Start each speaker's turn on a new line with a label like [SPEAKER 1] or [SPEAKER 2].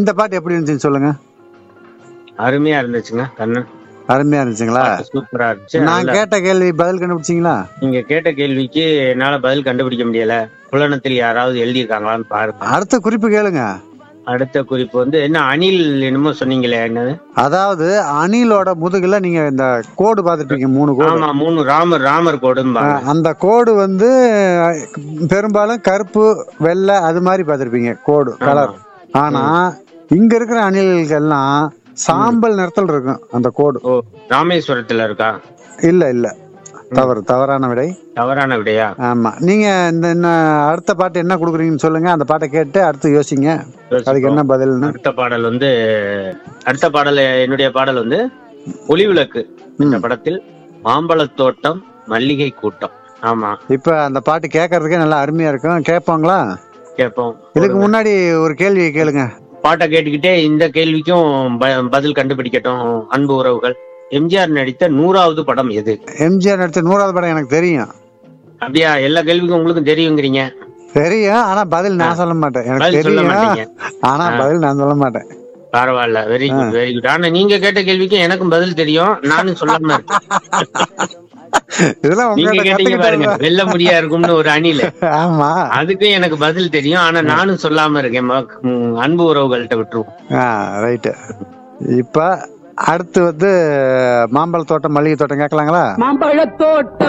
[SPEAKER 1] இந்த பாட்டு எப்படி இருந்துச்சுன்னு சொல்லுங்க
[SPEAKER 2] அருமையா இருந்துச்சுங்க கண்ணன்
[SPEAKER 1] அருமையா இருந்துச்சுங்களா
[SPEAKER 2] சூப்பரா இருந்துச்சு
[SPEAKER 1] நான்
[SPEAKER 2] நல்ல-
[SPEAKER 1] கேட்ட கேள்வி பதில் கண்டுபிடிச்சீங்களா
[SPEAKER 2] நீங்க கேட்ட கேள்விக்கு என்னால பதில் கண்டுபிடிக்க முடியல புலனத்தில் யாராவது எழுதியிருக்காங்களான்னு பாருங்க
[SPEAKER 1] அடுத்த குறிப்பு கேளுங்க
[SPEAKER 2] அடுத்த குறிப்பு வந்து என்ன அணில் என்னமோ சொன்னீங்களே என்னது
[SPEAKER 1] அதாவது அணிலோட முதுகுல நீங்க இந்த கோடு பார்த்திருப்பீங்க மூணு கோடு
[SPEAKER 2] ஆமா மூணு ராமர் ராமர் கோடும்பாங்க
[SPEAKER 1] அஹ் அந்த கோடு வந்து அஹ், பெரும்பாலும் கருப்பு வெள்ளை அது மாதிரி பார்த்திருப்பீங்க கோடு கலர் ஆனா இங்க இருக்கிற அணில்கள்லாம் சாம்பல் நிறத்தில் இருக்கும் அந்த கோடு
[SPEAKER 2] ஓ ராமேஸ்வரத்துல இருக்கா
[SPEAKER 1] இல்ல இல்ல தவறு தவறான விடை
[SPEAKER 2] தவறான விடையா
[SPEAKER 1] ஆமா நீங்க இந்த என்ன அடுத்த பாட்டு என்ன கொடுக்குறீங்கன்னு சொல்லுங்க அந்த பாட்டை கேட்டு அடுத்து யோசிங்க அதுக்கு என்ன பதில்னு
[SPEAKER 2] அடுத்த பாடல் வந்து அடுத்த பாடல் என்னுடைய பாடல் வந்து ஒளிவிளக்கு இந்த படத்தில் மாம்பழத் தோட்டம் மல்லிகை கூட்டம் ஆமா
[SPEAKER 1] இப்ப அந்த பாட்டு கேட்கறதுக்கே நல்லா அருமையா இருக்கும் கேட்பாங்களா
[SPEAKER 2] கேட்போம்
[SPEAKER 1] இதுக்கு முன்னாடி ஒரு கேள்வி கேளுங்க
[SPEAKER 2] பாட்டை கேட்டுக்கிட்டே இந்த கேள்விக்கும் ப- பதில் கண்டுபிடிக்கட்டும் அன்பு உறவுகள் எம்ஜிஆர் நடித்த நூறாவது படம் எது
[SPEAKER 1] எம்ஜிஆர் நடிச்ச நூறாவது படம் எனக்கு தெரியும்
[SPEAKER 2] அப்படியா எல்லா கேள்விக்கும் உங்களுக்கும் தெரியுங்கிறீங்க
[SPEAKER 1] தெரியும் ஆனா பதில் நான் சொல்ல மாட்டேன் எனக்கு
[SPEAKER 2] பதில் சொல்ல மாட்டீங்க
[SPEAKER 1] தெரியும் ஆனா பதில் நான் சொல்ல மாட்டேன்
[SPEAKER 2] பரவாயில்ல வெரி குட் வெரி குட் ஆனா நீங்க கேட்ட கேள்விக்கு எனக்கும் பதில் தெரியும் நானும் சொல்லாம இருக்கேன்
[SPEAKER 1] இதெல்லாம்
[SPEAKER 2] நீங்க
[SPEAKER 1] உங்ககிட்ட
[SPEAKER 2] கேட்டீங்க பாருங்க
[SPEAKER 1] கத்துக்கிட்டது
[SPEAKER 2] வெள்ள முடியா இருக்கும்னு ஒரு அணில
[SPEAKER 1] ஆமா
[SPEAKER 2] அதுக்கும் எனக்கு பதில் தெரியும் ஆனா நானும் சொல்லாம இருக்கேன் ம- ம், அன்பு உறவுகள்கிட்ட விட்டுருவோம்
[SPEAKER 1] ஆ ரைட்டு இப்ப அடுத்து வந்து மாம்பழ தோட்டம் மல்லிகை தோட்டம் கேட்கலாங்களா
[SPEAKER 3] மாம்பழத்தோட்டம்